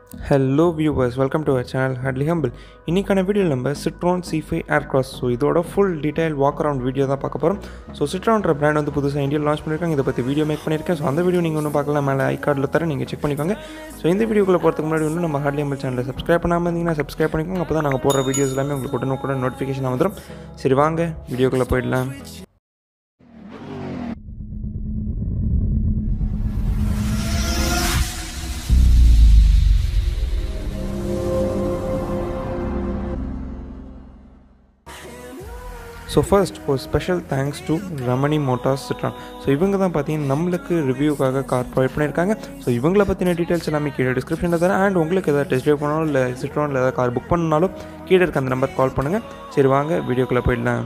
hello viewers welcome to our channel Hadley Humble இன்றைக்கான வீடியோவில் நம்ம Citroen C five Aircross so இதோட full detail walk around video தான் பார்க்க போகிறோம் ஸோ சிட்ரோன்ற பிராண்ட் வந்து புதுசாக இந்தியாவில் லான்ச் பண்ணியிருக்காங்க இதை பற்றி வீடியோ மேக் பண்ணியிருக்கேன் ஸோ அந்த வீடியோ நீங்கள் ஒன்றும் பார்க்கலாம் மேலே ஐ கார்டில் தர நீங்கள் செக் பண்ணிக்கோங்க ஸோ இந்த வீடியோக்குள்ளே போகிறதுக்கு முன்னாடி ஒன்று நம்ம ஹார்ட்லி ஹம்பிள் சேனலை சப்ஸ்கிரைப் பண்ணாமல் இருந்தீங்கன்னா சப்ஸ்கிரைப் பண்ணிக்கோங்க அப்போ தான் நாங்கள் போடுற வீடியோஸ் எல்லாமே உங்களுக்கு உடனுக்குடன் நோட்டிஃபிகேஷன் வந்துடும் சரி வாங்க வீடியோக்குள்ளே போயிடலாம் ஸோ ஃபர்ஸ்ட் ஒரு special thanks to Ramani motors Citroen so இவங்க தான் பார்த்தீங்கன்னா நம்மளுக்கு ரிவ்யூக்காக கார் ப்ரொவைட் பண்ணியிருக்காங்க ஸோ இவங்கள பற்றின டீட்டெயில்ஸ் எல்லாமே கீழே டிஸ்கிரிப்ஷனில் தரேன் அண்ட் உங்களுக்கு எதாவது டெஸ்ட் ட்ரைவ் பண்ணாலும் இல்லை சிட்ரானில் ஏதாவது கார் புக் பண்ணாலும் கீழே இருக்க அந்த நம்பர் கால் பண்ணுங்கள் சரி வாங்க வீடியோக்குள்ளே போயிடலாம்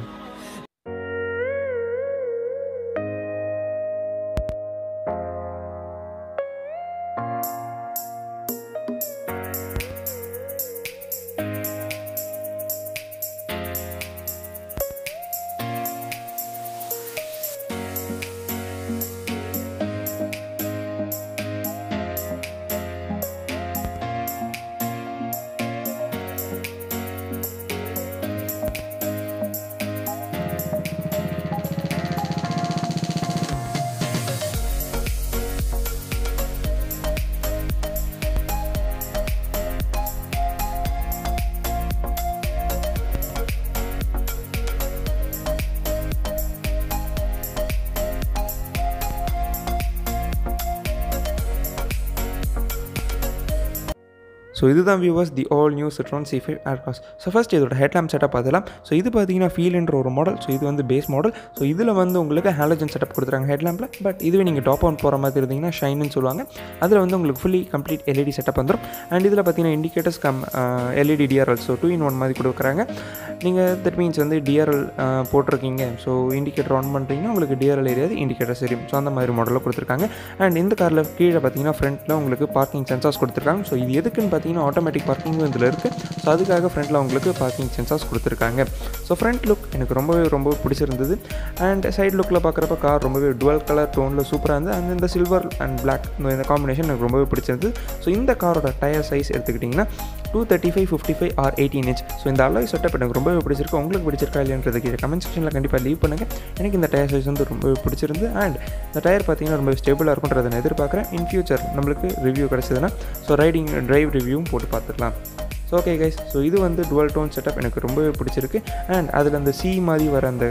ஸோ இதுதான் viewers the all new Citroen C five Aircross so first இதோட ஹெட்லாம்ப் செட்டப் பார்த்துலாம் ஸோ இது பார்த்தீங்கன்னா ஃபீல்ன்ற ஒரு மாடல் ஸோ இது வந்து பேஸ் மாடல் ஸோ இதில் வந்து உங்களுக்கு ஹாலஜன் செட்டப் கொடுத்துருக்காங்க ஹெட்லாம்பில் பட் இதுவே நீங்கள் டாப் ஆன் போகிற மாதிரி இருந்தீங்கன்னா ஷைன்னு சொல்லுவாங்க அதில் வந்து உங்களுக்கு ஃபுல்லி கம்ப்ளீட் எல்இடி செட்டப் வந்துடும் அண்ட் இதில் பார்த்தீங்கன்னா indicators come LED DRL so two in one மாதிரி கொடுக்குறாங்க நீங்கள் தட் மீன்ஸ் வந்து டிஆர்எல் போட்டிருக்கீங்க ஸோ இண்டிகேட்டர் ஆன் பண்ணுறீங்கன்னா உங்களுக்கு டிஆர்எல் ஏரியாது இண்டிகேட்டர் தெரியும் ஸோ அந்த மாதிரி மாடலில் கொடுத்துருக்காங்க அண்ட் இந்த காரில் கீழே பார்த்தீங்கன்னா ஃப்ரண்ட்டில் உங்களுக்கு பார்க்கிங் சென்சார்ஸ் கொடுத்துருக்காங்க ஸோ இது எதுக்குன்னு பார்த்தீங்கன்னா ஆட்டோமேட்டிக் பார்க்கிங்கும் இதில் இருக்குது ஸோ அதுக்காக ஃப்ரண்ட்டில் உங்களுக்கு பார்க்கிங் சென்சார்ஸ் கொடுத்துருக்காங்க ஸோ ஃப்ரண்ட் லுக் எனக்கு ரொம்பவே ரொம்ப பிடிச்சிருந்தது அண்ட் சைட் லுக்கில் பார்க்குறப்ப கார் ரொம்பவே டுவல் கலர் டோனில் சூப்பராக இருந்தது அண்ட் இந்த சில்வர் அண்ட் பிளாக் இந்த காம்பினேஷன் எனக்கு ரொம்பவே பிடிச்சிருந்தது ஸோ இந்த காரோட டயர் சைஸ் எடுத்துக்கிட்டிங்கன்னா two thirty five fifty five R eighteen inch so இந்த அலாய் செட்டப் எனக்கு ரொம்பவே பிடிச்சிருக்கு உங்களுக்கு பிடிச்சிருக்கா இல்லைன்றது கீழே கமெண்ட் செக்ஷனில் கண்டிப்பாக லீவ் பண்ணுங்கள் எனக்கு இந்த டயர் சைஸ் வந்து ரொம்பவே பிடிச்சிருந்து அண்ட் இந்த டயர் பார்த்தீங்கன்னா ரொம்ப ஸ்டேபிளாக இருக்குன்றதை நான் எதிர்பார்க்குறேன் இன் ஃபியூச்சர் நம்மளுக்கு ரிவ்யூ கிடச்சதுன்னா ஸோ ரைடிங் ட்ரைவ் ரிவ்யூவும் போட்டு பார்த்துக்கலாம் ஸோ ஓகே கைஸ் ஸோ இது வந்து டுவல் டோன் செட்டப் எனக்கு ரொம்பவே பிடிச்சிருக்கு அண்ட் அதில் அந்த சி மாதிரி வர அந்த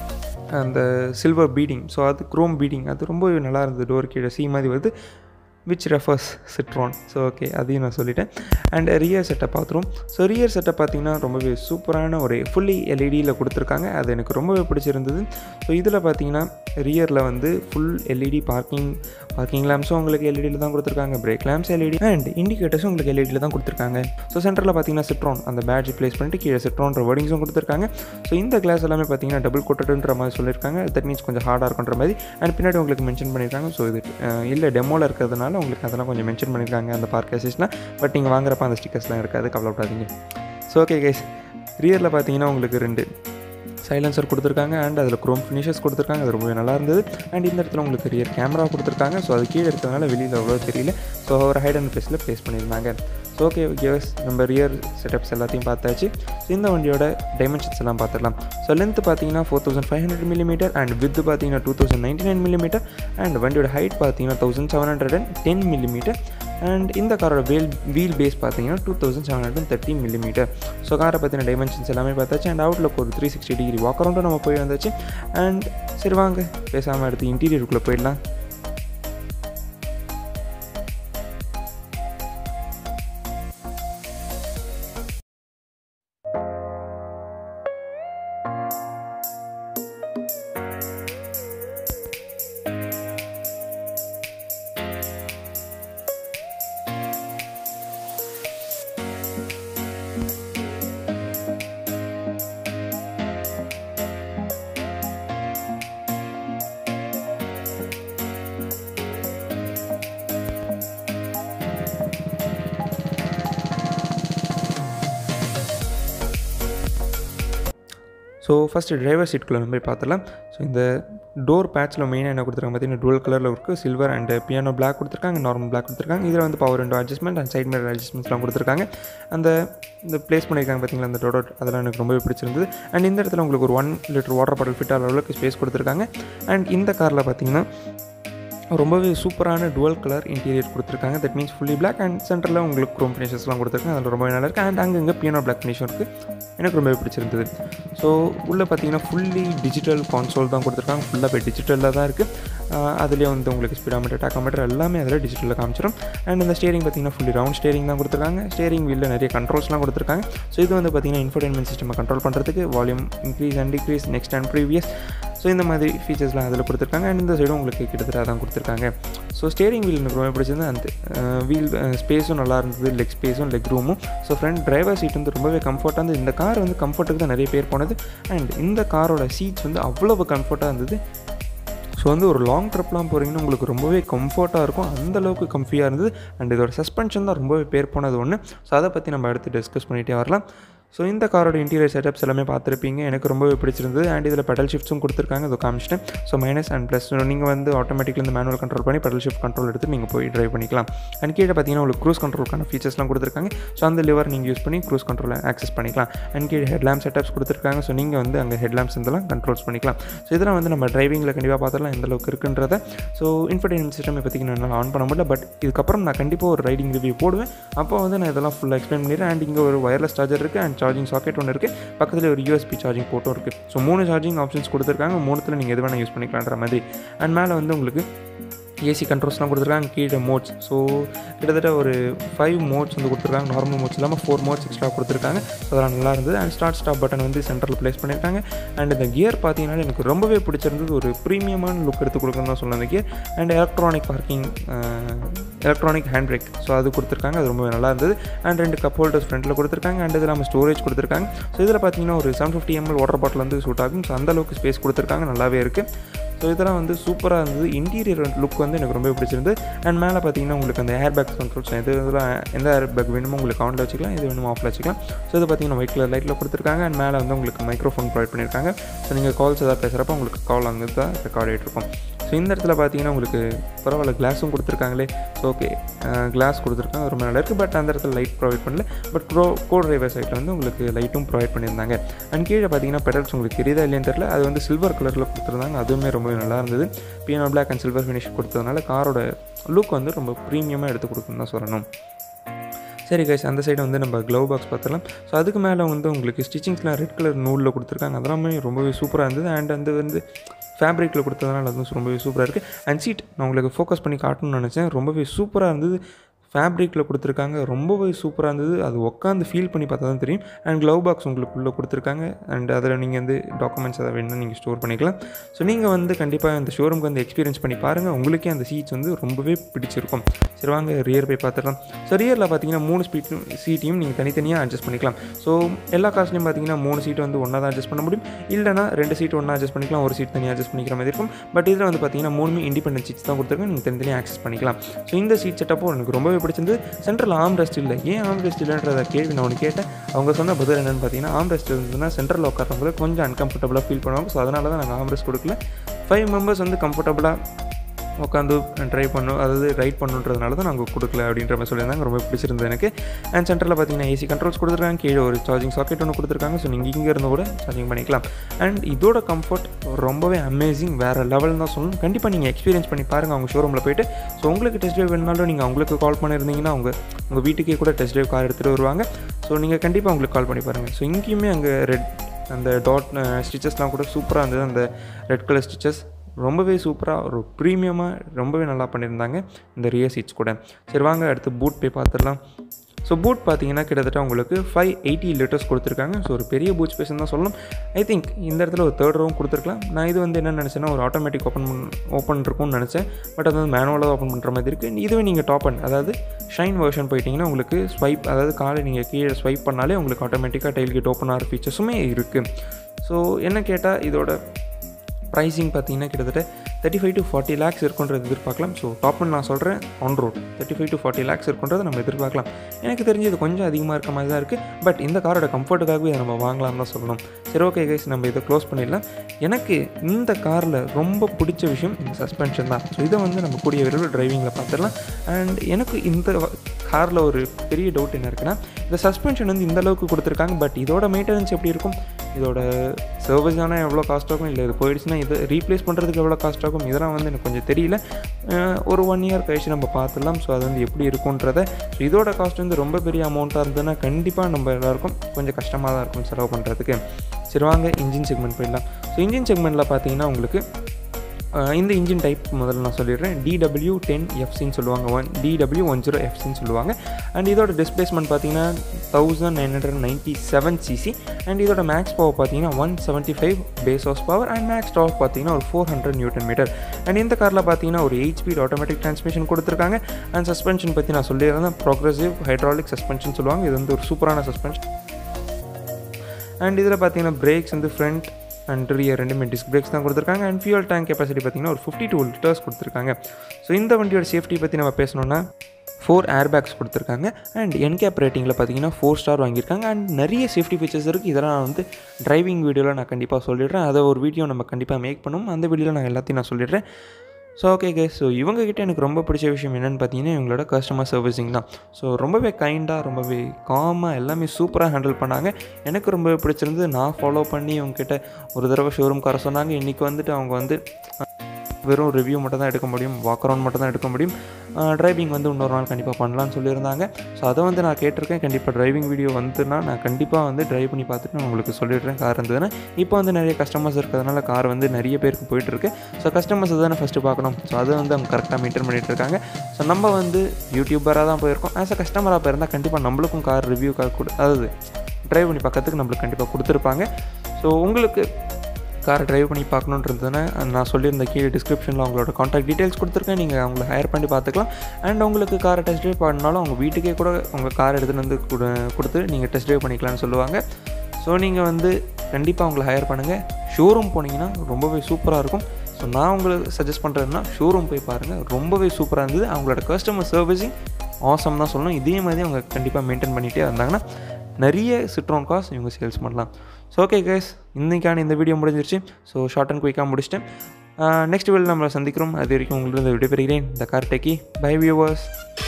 அந்த சில்வர் பீடிங் ஸோ அது க்ரோம் பீடிங் அது ரொம்பவே நல்லா இருந்தது டோர் கீழே சி மாதிரி வருது which refers Citroen so okay அதையும் நான் சொல்லிட்டேன் அண்ட் ரியர் செட்டப் பார்த்துருவோம் ஸோ ரியர் செட்டப் பார்த்திங்கன்னா ரொம்பவே சூப்பரான ஒரு ஃபுல்லி எல்இடியில் கொடுத்துருக்காங்க அது எனக்கு ரொம்பவே பிடிச்சிருந்தது ஸோ இதில் பார்த்தீங்கன்னா ரியரில் வந்து ஃபுல் எல்இடி பார்க்கிங் பார்க்கிங் லேம்ஸும் உங்களுக்கு எல்இடியில் தான் கொடுத்துருக்காங்க பிரேக் லேம்ஸ் எல்இடி அண்ட் இண்டிகேட்டர்ஸும் உங்களுக்கு எல்இடியில் தான் கொடுத்துருக்காங்க ஸோ சென்டரில் பார்த்தீங்கன்னா சிட்ரான் அந்த பேட்ச் ப்ளேஸ் பண்ணிட்டு கீழே சிட்ரான்ற வேர்டிங்ஸும் கொடுத்துருக்காங்க ஸோ இந்த கிளாஸ் எல்லாமே பார்த்தீங்கன்னா டபுள் கோட்டடுன்ற மாதிரி சொல்லியிருக்காங்க தட் மீன்ஸ் கொஞ்சம் ஹார்டாக இருக்குன்ற மாதிரி அண்ட் பின்னாடி உங்களுக்கு மென்ஷன் பண்ணியிருக்காங்க ஸோ இது இல்லை டெமோவில் இருக்கிறதுனால உங்களுக்கு அதெல்லாம் கொஞ்சம் மென்ஷன் பண்ணியிருக்காங்க அந்த பார்க் அசிஸ்ட்லாம் பட் நீங்கள் வாங்குறப்ப அந்த ஸ்டிக்கர்ஸ்லாம் இருக்காது கவலைப்படாதீங்க ஸோ ஓகே கைஸ் ரியரில் பார்த்தீங்கன்னா உங்களுக்கு ரெண்டு சைலன்சர் கொடுத்துருக்காங்க அண்ட் அதில் க்ரோம் ஃபினிஷஸ் கொடுத்துருக்காங்க அது ரொம்பவே நல்லா இருந்தது அண்ட் இந்த இடத்துல உங்களுக்கு ரியர் கேமரா கொடுத்துருக்காங்க ஸோ அது கீழே இருக்கிறதுனால வெளியில் அவ்வளோ தெரியல ஸோ ஒரு ஹைட் அண்ட் ப்ளேஸில் ப்ளேஸ் பண்ணியிருந்தாங்க ஸோ ஓகே கேஸ் நம்ம ரியர் செட்டப்ஸ் எல்லாத்தையும் பார்த்தாச்சு ஸோ இந்த வண்டியோட டைமென்ஷன்ஸ் எல்லாம் பார்த்துடலாம் ஸோ லென்த் பார்த்தீங்கன்னா four thousand five hundred millimetre and width பார்த்தீங்கன்னா two thousand ninety nine millimetre and வண்டியோட ஹைட் பார்த்தீங்கன்னா thousand seven hundred and ten millimetre and இந்த காரோட வீல் வீல் பேஸ் பார்த்தீங்கன்னா two thousand seven hundred and thirty millimetre so காரை பற்றின dimensions எல்லாமே பார்த்தாச்சு அண்ட் அவுட்லுக் ஒரு த்ரீ சிக்ஸ்டி டிகிரி வாக் அரௌண்டும் நம்ம போய் வந்தாச்சு அண்ட் சரி வாங்க பேசாமல் எடுத்து இன்டீரியருக்குள்ளே போயிடலாம் ஸோ ஃபஸ்ட்டு டிரைவர் சீட்குள்ளே நம்ம போய் பார்த்துலாம் ஸோ இந்த டோர் பேட்சில் மெயினாக என்ன கொடுத்துருக்காங்க பார்த்தீங்கன்னா டுவல் கலரில் இருக்குது சில்வர் அண்ட் பியானோ பிளாக் கொடுத்துருக்காங்க நார்மல் பிளாக் கொடுத்துருக்காங்க இதில் வந்து power window adjustment and side mirror அட்ஜஸ்ட்மெண்ட்ஸ்லாம் கொடுத்துருக்காங்க அந்த இந்த ப்ளேஸ் பண்ணியிருக்காங்க பார்த்தீங்களா அந்த டோடோட் அதெல்லாம் எனக்கு ரொம்பவே பிடிச்சிருந்தது அண்ட் இந்த இடத்துல உங்களுக்கு ஒரு one litre water bottle fit ஆகிற அளவுக்கு ஸ்பேஸ் கொடுத்துருக்காங்க அண்ட் இந்த காரில் பார்த்தீங்கன்னா ரொம்பவே சூப்பரான டுவல் கலர் இன்டீரியர் கொடுத்துருக்காங்க that means fully black and சென்டரில் உங்களுக்கு க்ரோம் ஃபினிஷஸ்லாம் கொடுத்துருக்காங்க அதில் ரொம்பவே நல்லா இருக்குது அண்ட் அங்கங்கே பியானோ பிளாக் ஃபினிஷும் இருக்குது எனக்கு ரொம்பவே பிடிச்சிருந்தது ஸோ உள்ளே பார்த்தீங்கன்னா ஃபுல்லி டிஜிட்டல் கான்சோல் தான் கொடுத்துருக்காங்க ஃபுல்லாக போய் டிஜிட்டலில் தான் இருக்குது அதுலேயே வந்து உங்களுக்கு ஸ்பீடாமீட்டர் டாக்காமீட்டர் எல்லாமே அதில் டிஜிட்டலில் காமிச்சிடும் அண்ட் இந்த ஸ்டேரிங் பார்த்தீங்கன்னா ஃபுல்லி ரவுண்ட் ஸ்டேரிங் தான் கொடுத்துருக்காங்க ஸ்டேரிங் வீலில் நிறைய கண்ட்ரோல்ஸ்லாம் கொடுத்துருக்காங்க ஸோ இது வந்து பார்த்தீங்கன்னா இன்ஃபர்டைன்மெண்ட் சிஸ்டமை கண்ட்ரோல் பண்ணுறதுக்கு volume increase and decrease next and previous so இந்த மாதிரி ஃபீச்சர்ஸ்லாம் அதில் கொடுத்துருக்காங்க அண்ட் இந்த சைடும் உங்களுக்கு கிட்டத்தட்ட அதான் கொடுத்துருக்காங்க ஸோ ஸ்டேரிங் வீல் எனக்கு ரொம்ப பிடிச்சது அந்த வீல் ஸ்பேஸும் நல்லா இருந்தது லெக் ஸ்பேஸும் லெக் ரூமும் ஸோ ஃப்ரண்ட் டிரைவர் சீட் வந்து ரொம்பவே கம்ஃபர்ட்டாக இருந்தது இந்த கார் வந்து கம்ஃபர்ட்டுக்கு தான் நிறைய பேர் போனது அண்ட் இந்த காரோட சீட்ஸ் வந்து அவ்வளவு கம்ஃபர்ட்டாக இருந்தது ஸோ வந்து ஒரு லாங் ட்ரிப்லாம் போகிறீங்கன்னா உங்களுக்கு ரொம்பவே கம்ஃபர்ட்டாக இருக்கும் அந்தளவுக்கு கம்ஃபியாக இருந்தது அண்ட் இதோட சஸ்பென்ஷன் தான் ரொம்பவே பேர் போனது ஒன்று ஸோ அதை பற்றி நம்ம அடுத்து டிஸ்கஸ் பண்ணிகிட்டே வரலாம் ஸோ இந்த காரோட இன்டீரியர் செட்டப்ஸ் எல்லாமே பார்த்துருப்பீங்க எனக்கு ரொம்பவே பிடிச்சிருந்தது அண்ட் இதில் பெடல் ஷிஃப்ட்ஸும் கொடுத்துருக்காங்க அதை காமிச்சிட்டேன் ஸோ மைனஸ் அண்ட் ப்ளஸ் நீங்கள் வந்து ஆட்டோமேட்டிக்லேருந்து மேனுவல் கண்ட்ரோல் பண்ணி பெடல் ஷிஃப்ட் கண்ட்ரோல் எடுத்து நீங்கள் போய் ட்ரைவ் பண்ணிக்கலாம் அண்ட் கீழே பார்த்தீங்கன்னா உங்களுக்கு க்ரூஸ் கண்ட்ரோலுக்கான ஃபீச்சர்ஸ்லாம் கொடுத்துருக்காங்க ஸோ அந்த லிவர் நீங்கள் யூஸ் பண்ணி க்ரூஸ் கண்ட்ரோலை ஆக்சஸ் பண்ணிக்கலாம் அண்ட் கீழே ஹெட்லாம்ப் செட்டப்ஸ் கொடுத்துருக்காங்க ஸோ நீங்கள் வந்து அங்கே ஹெட்லாம்ப்ஸ் இதெல்லாம் கண்ட்ரோல்ஸ் பண்ணிக்கலாம் ஸோ இதெல்லாம் வந்து நம்ம டிரைவிங்கில் கண்டிப்பாக பார்த்துலாம் எந்த அளவுக்கு இருக்குன்றத ஸோ இன்ஃபர்டைன்மெண்ட் சிஸ்டம் இப்போதைக்கு என்னால் ஆன் பண்ண முடியல பட் இதுக்கப்புறம் நான் கண்டிப்பாக ஒரு ரைடிங் ரிவ்யூ போடுவேன் அப்போ வந்து நான் இதெல்லாம் ஃபுல்லாக எக்ஸ்பிளைன் பண்ணிடுறேன் அண்ட் இங்கே ஒரு ஒயர்லெஸ் சார்ஜர் இருக்குது அண்ட் சார்ஜிங் சாக்கெட் ஒன்று இருக்குது பக்கத்தில் ஒரு யூஎஸ்பி சார்ஜிங் போட்டும் இருக்குது ஸோ மூணு சார்ஜிங் ஆப்ஷன்ஸ் கொடுத்துருக்காங்க மூணுத்தில் நீங்கள் எது வேணால் யூஸ் பண்ணிக்கலான்ற மாதிரி அண்ட் மேலே வந்து உங்களுக்கு ஏசி கண்ட்ரோல்ஸ்லாம் கொடுத்துருக்காங்க கீழே மோட்ஸ் ஸோ கிட்டத்தட்ட ஒரு ஃபைவ் மோட்ஸ் வந்து கொடுத்துருக்காங்க நார்மல் மோட்ஸ் இல்லாமல் ஃபோர் மோட்ஸ் எக்ஸ்ட்ரா கொடுத்துருக்காங்க ஸோ அதெல்லாம் நல்லா இருந்தது அண்ட் ஸ்டார்ட் ஸ்டாப் பட்டன் வந்து சென்டரில் ப்ளேஸ் பண்ணியிருக்காங்க அண்ட் இந்த கியர் பார்த்தீங்கன்னா எனக்கு ரொம்பவே பிடிச்சிருந்தது ஒரு ப்ரீமியமான லுக் எடுத்து கொடுக்கணும் தான் சொல்லலாம் அந்த gear and electronic parking electronic hand brake so அது கொடுத்துருக்காங்க அது ரொம்பவே நல்லா இருந்தது அண்ட் ரெண்டு கப் ஹோல்டர்ஸ் ஃப்ரண்ட்டில் கொடுத்துருக்காங்க அண்ட் இது இல்லாமல் ஸ்டோரேஜ் கொடுத்துருக்காங்க ஸோ இதில் பார்த்தீங்கன்னா ஒரு seven fifty ML water bottle வந்து சூட் ஆகும் ஸோ அந்தளவுக்கு ஸ்பேஸ் கொடுத்துருக்காங்க நல்லாவே இருக்குது ஸோ இதெல்லாம் வந்து சூப்பராக இருந்தது இன்டீரியர் லுக் வந்து எனக்கு ரொம்ப பிடிச்சிருந்தது அண்ட் மேலே பார்த்தீங்கன்னா உங்களுக்கு அந்த ஏர் பேக் கண்ட்ரோல்ஸ் எது இதெல்லாம் எந்த ஏர் பேக் வேணுமோ உங்களுக்கு ஆனில் வச்சுக்கலாம் இது வேணுமோ ஆஃபில் வச்சுக்கலாம் ஸோ இது பார்த்தீங்கன்னா ஒயிட் கலர் லைட்டில் கொடுத்துருக்காங்க அண்ட் மேலே வந்து உங்களுக்கு மைக்ரோஃபோன் ப்ரொவைட் பண்ணியிருக்காங்க ஸோ நீங்கள் கால்ஸ் எதாவது பேசுகிறப்ப உங்களுக்கு கால் அங்கே தான் ரெக்கார்ட் ஆகிட்டு இருக்கும் ஸோ இந்த இடத்துல பார்த்தீங்கன்னா உங்களுக்கு பரவாயில்ல கிளாஸும் கொடுத்துருக்காங்களே ஸோ ஓகே கிளாஸ் கொடுத்துருக்காங்க ரொம்ப நல்லா இருக்குது பட் அந்த இடத்துல லைட் ப்ரொவைட் பண்ணல பட் ப்ரோ கோ டிரைவர் சைட்டில் வந்து உங்களுக்கு லைட்டும் ப்ரொவைட் பண்ணியிருந்தாங்க அண்ட் கீழே பார்த்தீங்கன்னா பெடல்ஸ் உங்களுக்கு தெரியுதா இல்லைன்னு தெரியல அது வந்து சில்வர் கலரில் கொடுத்துருந்தாங்க அதுவுமே ரொம்பவே நல்லா இருந்தது piano black and silver finish கொடுத்ததுனால காரோட லுக் வந்து ரொம்ப ப்ரீமியமாக எடுத்து கொடுக்குன்னு தான் சொல்லணும் சரி கைஸ் அந்த சைடு வந்து நம்ம க்ளவ் பாக்ஸ் பார்த்துலாம் ஸோ அதுக்கு மேலே வந்து உங்களுக்கு ஸ்டிச்சிங்ஸ்லாம் ரெட் கலர் நூலில் கொடுத்துருக்காங்க அதெல்லாமே ரொம்பவே சூப்பராக இருந்தது அண்ட் வந்து வந்து ஃபேப்ரிக்கில் கொடுத்ததுனால அதுவும் ரொம்பவே சூப்பராக இருக்குது அண்ட் சீட் நான் உங்களுக்கு ஃபோக்கஸ் பண்ணி காட்டணும்னு நினச்சேன் ரொம்பவே சூப்பராக இருந்தது ஃபேப்ரிக்கில் கொடுத்துருக்காங்க ரொம்பவே சூப்பராக இருந்தது அது உட்காந்து ஃபீல் பண்ணி பார்த்தா தான் தெரியும் அண்ட் க்ளவ் பாக்ஸ் உங்களுக்குள்ளே கொடுத்துருக்காங்க அண்ட் அதில் நீங்கள் வந்து டாக்குமெண்ட்ஸ் அதை வேணும்னா நீங்கள் ஸ்டோர் பண்ணிக்கலாம் ஸோ நீங்கள் வந்து கண்டிப்பாக அந்த ஷோரூம்க்கு வந்து எக்ஸ்பீரியன்ஸ் பண்ணி பாருங்கள் உங்களுக்கே அந்த சீட்ஸ் வந்து ரொம்பவே பிடிச்சிருக்கும் சரி வாங்க ரியர் போய் பார்த்துடலாம் ஸோ ரியரில் பார்த்தீங்கன்னா மூணு ஸ்பீட் சீட்டையும் நீங்கள் தனித்தனியாக அட்ஜஸ்ட் பண்ணிக்கலாம் ஸோ எல்லா காஸ்ட்லையும் பார்த்தீங்கன்னா மூணு சீட் வந்து ஒன்றா தான் அட்ஜஸ்ட் பண்ண முடியும் இல்லைனா ரெண்டு சீட் ஒன்றா அட்ஜஸ்ட் பண்ணிக்கலாம் ஒரு சீட் தனியாக அட்ஜஸ்ட் பண்ணிக்கிற மாதிரி இருக்கும் பட் இதில் வந்து பார்த்தீங்கன்னா மூணுமே இண்டிபெண்டன்ட் சீட்ஸ் தான் கொடுத்துருக்காங்க நீங்கள் தனித்தனியாக ஆக்சஸ் பண்ணிக்கலாம் ஸோ இந்த சீட் செட்டப்பும் எனக்கு ரொம்பவே பிடிச்சிருந்து சென்ட்ரல் ஆம் ரெஸ்ட் இல்லை ஏன் ஆம் ரெஸ்ட் இல்லைன்றத கேள்வி நான் ஒன்று கேட்டேன் அவங்க சொன்ன பதில் என்னென்னு பார்த்தீங்கன்னா ஆம் ரெஸ்ட் இருந்ததுன்னா சென்ட்ரல் உட்காரவங்க கொஞ்சம் அன்கம்ஃபர்டபுளாக ஃபீல் பண்ணுவாங்க ஸோ அதனால தான் நாங்கள் ஆம் ரெஸ்ட் கொடுக்கல ஃபைவ் மெம்பர்ஸ் வந்து கம்ஃபர்டபுளாக உட்காந்து ட்ரை பண்ணும் அதாவது ரைட் பண்ணுன்றதுனால தான் நாங்கள் கொடுக்கல அப்படின்ற மாதிரி சொல்லியிருந்தாங்க ரொம்ப பிடிச்சிருந்தது எனக்கு அண்ட் சென்டரில் பார்த்தீங்கன்னா ஏசி கண்ட்ரோல்ஸ் கொடுத்துருக்காங்க கீழே ஒரு சார்ஜிங் சாக்கெட் ஒன்று கொடுத்துருக்காங்க ஸோ நீங்கள் இங்கே இருந்து கூட சார்ஜிங் பண்ணிக்கலாம் அண்ட் இதோட கம்ஃபர்ட் ரொம்பவே அமேசிங் வேறு லெவல் தான் சொல்லணும் கண்டிப்பாக நீங்கள் எக்ஸ்பீரியன்ஸ் பண்ணி பாருங்கள் அவங்க ஷோரூமில் போயிட்டு ஸோ உங்களுக்கு டெஸ்ட் ட்ரைவ் வேணுனாலும் நீங்கள் அவங்களுக்கு கால் பண்ணியிருந்தீங்கன்னா அவங்க உங்கள் வீட்டுக்கே கூட டெஸ்ட் ட்ரைவ் கார் எடுத்துகிட்டு வருவாங்க ஸோ நீங்கள் கண்டிப்பாக அவங்களுக்கு கால் பண்ணி பாருங்கள் ஸோ இங்கேயுமே அங்கே ரெட் அந்த டாட் ஸ்டிச்சஸ்லாம் கூட சூப்பராக இருந்தது அந்த ரெட் கலர் ஸ்டிச்சஸ் ரொம்பவே சூப்பராக ஒரு ப்ரீமியமாக ரொம்பவே நல்லா பண்ணியிருந்தாங்க இந்த ரியர் சீட்ஸ் கூட சரி வாங்க அடுத்து பூட் போய் பார்த்துடலாம் ஸோ பூட் பார்த்தீங்கன்னா கிட்டத்தட்ட உங்களுக்கு ஃபைவ் எயிட்டி லிட்டர்ஸ் கொடுத்துருக்காங்க ஸோ ஒரு பெரிய பூட் ஸ்பேஸ் தான் சொல்லணும் ஐ திங்க் இந்த இடத்துல ஒரு தேர்ட் ரோவும் கொடுத்துருக்கலாம் நான் இது வந்து என்ன நினச்சேன்னா ஒரு ஆட்டோமேட்டிக் ஓப்பன் பண் ஓப்பன் இருக்கும்னு நினச்சேன் பட் அது வந்து மேனுவலாக ஓப்பன் பண்ணுற மாதிரி இருக்குது இதுவே நீங்கள் டாப் அண்ட் அதாவது ஷைன் வெர்ஷன் போயிட்டீங்கன்னா உங்களுக்கு ஸ்வைப் அதாவது காலை நீங்கள் கீழே ஸ்வைப் பண்ணாலே உங்களுக்கு ஆட்டோமேட்டிக்காக டைல் கேட் ஓப்பன் ஆகிற ஃபீச்சர்ஸுமே இருக்குது ஸோ என்ன கேட்டால் இதோட ப்ரைஸிங் பார்த்தீங்கன்னா கிட்டத்தட்ட thirty five to forty lakhs இருக்குன்றது எதிர்பார்க்கலாம் ஸோ டாப் நான் சொல்கிறேன் on road thirty five to forty lakhs இருக்குன்றதை நம்ம எதிர்பார்க்கலாம் எனக்கு தெரிஞ்சு இது கொஞ்சம் அதிகமாக இருக்க மாதிரி தான் இருக்குது பட் இந்த காரோட கம்ஃபர்ட்டுக்காகவே இதை நம்ம வாங்கலாம் தான் சொல்லணும் சரி ஓகே கைஸ் நம்ம இதை க்ளோஸ் பண்ணிடலாம் எனக்கு இந்த காரில் ரொம்ப பிடிச்ச விஷயம் இந்த சஸ்பென்ஷன் தான் ஸோ இதை வந்து நம்ம கூடிய விரைவில் டிரைவிங்கில் பார்த்துடலாம் அண்ட் எனக்கு இந்த காரில் ஒரு பெரிய டவுட் என்ன இருக்குன்னா இந்த சஸ்பென்ஷன் வந்து இந்த அளவுக்கு கொடுத்துருக்காங்க பட் இதோட மெயின்டெனன்ஸ் எப்படி இருக்கும் இதோட சர்வீஸ் ஆனால் எவ்வளோ காஸ்ட் ஆகும் இல்லை இது போயிடுச்சுன்னா இது ரீப்ளேஸ் பண்ணுறதுக்கு எவ்வளோ காஸ்ட் ஆகும் இதெல்லாம் வந்து எனக்கு கொஞ்சம் தெரியல அஹ் ஒரு ஒன் இயர் கழிச்சு நம்ம பார்த்துடலாம் ஸோ அது வந்து எப்படி இருக்குன்றத ஸோ இதோட காஸ்ட் வந்து ரொம்ப பெரிய அமௌண்ட்டாக இருந்ததுன்னா கண்டிப்பாக நம்ம எல்லாருக்கும் கொஞ்சம் கஷ்டமாக தான் இருக்கும் செலவு பண்ணுறதுக்கு சரி வாங்க இன்ஜின் செக்மெண்ட் போயிடலாம் ஸோ இன்ஜின் செக்மெண்ட்டில் பார்த்தீங்கன்னா உங்களுக்கு அஹ் இந்த இன்ஜின் டைப் முதல்ல நான் சொல்லிடுறேன் டிடபிள்யூ டென் எஃப்சின்னு சொல்லுவாங்க ஒன் டிடபிள்யூ ஒன் ஜீரோ எஃப்சின்னு சொல்லுவாங்க அண்ட் இதோட டிஸ்பிளேஸ்மெண்ட் பார்த்தீங்கன்னா thousand nine hundred ninety seven CC and இதோட மேக்ஸ் பவர் பார்த்தீங்கன்னா one seventy five base horsepower and max டாப் பார்த்தீங்கன்னா ஒரு four hundred newton metre and இந்த காரில் பார்த்தீங்கன்னா ஒரு எயிட் ஸ்பீட் ஆட்டோமேட்டிக் டிரான்ஸ்மிஷன் கொடுத்துருக்காங்க அண்ட் சஸ்பென்ஷன் பற்றி நான் சொல்லியிருந்தேன் ப்ரோக்ரஸிவ் ஹைட்ராலிக் சஸ்பென்ஷன் சொல்லுவாங்க இது வந்து ஒரு சூப்பரான சஸ்பென்ஷன் அண்ட் இதில் பார்த்தீங்கன்னா பிரேக்ஸ் வந்து ஃப்ரண்ட் அண்ட் ரியர் ரெண்டுமே டிஸ்க் பிரேக்ஸ் தான் கொடுத்துருக்காங்க அண்ட் ஃபியூல் டேங்க் கெப்பாசிட்டி பார்த்தீங்கன்னா ஒரு ஃபிஃப்டி டூ லிட்டர்ஸ் கொடுத்துருக்காங்க ஸோ இந்த வண்டியோட சேஃப்டி பற்றி நம்ம பேசணுன்னா ஃபோர் ஏர் பேக்ஸ் கொடுத்துருக்காங்க அண்ட் என்கேப் ரேட்டிங்கில் பார்த்தீங்கன்னா ஃபோர் ஸ்டார் வாங்கியிருக்காங்க அண்ட் நிறைய சேஃப்டி ஃபீச்சர்ஸ் இருக்குது இதெல்லாம் நான் வந்து டிரைவிங் வீடியோவில் நான் கண்டிப்பாக சொல்லிடுறேன் அதை ஒரு வீடியோ நம்ம கண்டிப்பாக மேக் பண்ணுவோம் அந்த வீடியோவில் நான் எல்லாத்தையும் நான் சொல்லிடுறேன் ஸோ ஓகே கே ஸோ இவங்ககிட்ட எனக்கு ரொம்ப பிடிச்ச விஷயம் என்னென்னு பார்த்தீங்கன்னா இவங்களோட கஸ்டமர் சர்வீசிங் தான் ஸோ ரொம்பவே கைண்டாக ரொம்பவே காமாக எல்லாமே சூப்பராக ஹேண்டில் பண்ணாங்க எனக்கு ரொம்பவே பிடிச்சிருந்து நான் ஃபாலோ பண்ணி இவங்ககிட்ட ஒரு தடவை ஷோரூம் கார சொன்னாங்க இன்றைக்கி வந்துட்டு அவங்க வந்து வெறும் ரிவ்யூ மட்டும் தான் எடுக்க முடியும் வாக் அரவுண்ட் மட்டும் தான் எடுக்க முடியும் டிரைவிங் வந்து இன்னொரு நாள் கண்டிப்பாக பண்ணலாம்னு சொல்லியிருந்தாங்க ஸோ அதை வந்து நான் கேட்டிருக்கேன் கண்டிப்பாக டிரைவிங் வீடியோ வந்துன்னா நான் கண்டிப்பாக வந்து ட்ரைவ் பண்ணி பார்த்துட்டு நான் உங்களுக்கு சொல்லிடுறேன் கார் இருந்ததுன்னா இப்போ வந்து நிறைய கஸ்டமர்ஸ் இருக்கிறதுனால கார் வந்து நிறைய பேருக்கு போயிட்டுருக்கு ஸோ கஸ்டமர்ஸ் தானே ஃபஸ்ட்டு பார்க்கணும் ஸோ அதை வந்து அவங்க கரெக்டாக மெயின்டைன் பண்ணிட்டு இருக்காங்க ஸோ நம்ம வந்து யூடியூபராக தான் போயிருக்கோம் ஆஸ் அ கஸ்டமராக போயிருந்தால் கண்டிப்பாக நம்மளுக்கும் கார் ரிவ்யூ கார் கொடு அதாவது ட்ரைவ் பண்ணி பார்க்கறதுக்கு நம்மளுக்கு கண்டிப்பாக கொடுத்துருப்பாங்க ஸோ உங்களுக்கு காரை ட்ரைவ் பண்ணி பார்க்கணுன்றதுனா நான் சொல்லியிருந்த கீழே டிஸ்கிரிப்ஷனில் அவங்களோட காண்டாக்ட் டீட்டெயில்ஸ் கொடுத்துருக்கேன் நீங்கள் அவங்கள ஹையர் பண்ணி பார்த்துக்கலாம் அண்ட் உங்களுக்கு காரை டெஸ்ட் ட்ரைவ் பண்ணாலும் அவங்க வீட்டுக்கே கூட உங்கள் கார் எடுத்துகிட்டு வந்து கொடு கொடுத்து நீங்கள் டெஸ்ட் ட்ரைவ் பண்ணிக்கலாம்னு சொல்லுவாங்க ஸோ நீங்கள் வந்து கண்டிப்பாக அவங்கள ஹையர் பண்ணுங்கள் ஷோரூம் போனீங்கன்னா ரொம்பவே சூப்பராக இருக்கும் ஸோ நான் உங்களுக்கு சஜஸ்ட் பண்ணுறதுனா ஷோரூம் போய் பாருங்கள் ரொம்பவே சூப்பராக இருந்தது அவங்களோட கஸ்டமர் சர்வீஸிங் ஆசம் தான் சொல்லணும் இதே மாதிரி அவங்க கண்டிப்பாக மெயின்டைன் பண்ணிகிட்டே இருந்தாங்கன்னா நிறைய சிட்ரோன் காஸ் இவங்க சேல்ஸ் பண்ணலாம் ஸோ ஓகே கேஸ் இன்றைக்கான இந்த வீடியோ முடிஞ்சிருச்சு ஸோ ஷார்ட் அண்ட் குயிக்காக முடிச்சிட்டேன் நெக்ஸ்ட் வீடியோ நம்மளை சந்திக்கிறோம் அது வரைக்கும் உங்களிருந்து விடைபெறுகிறேன் இந்த கார் டெக்கி பை வியூவர்ஸ்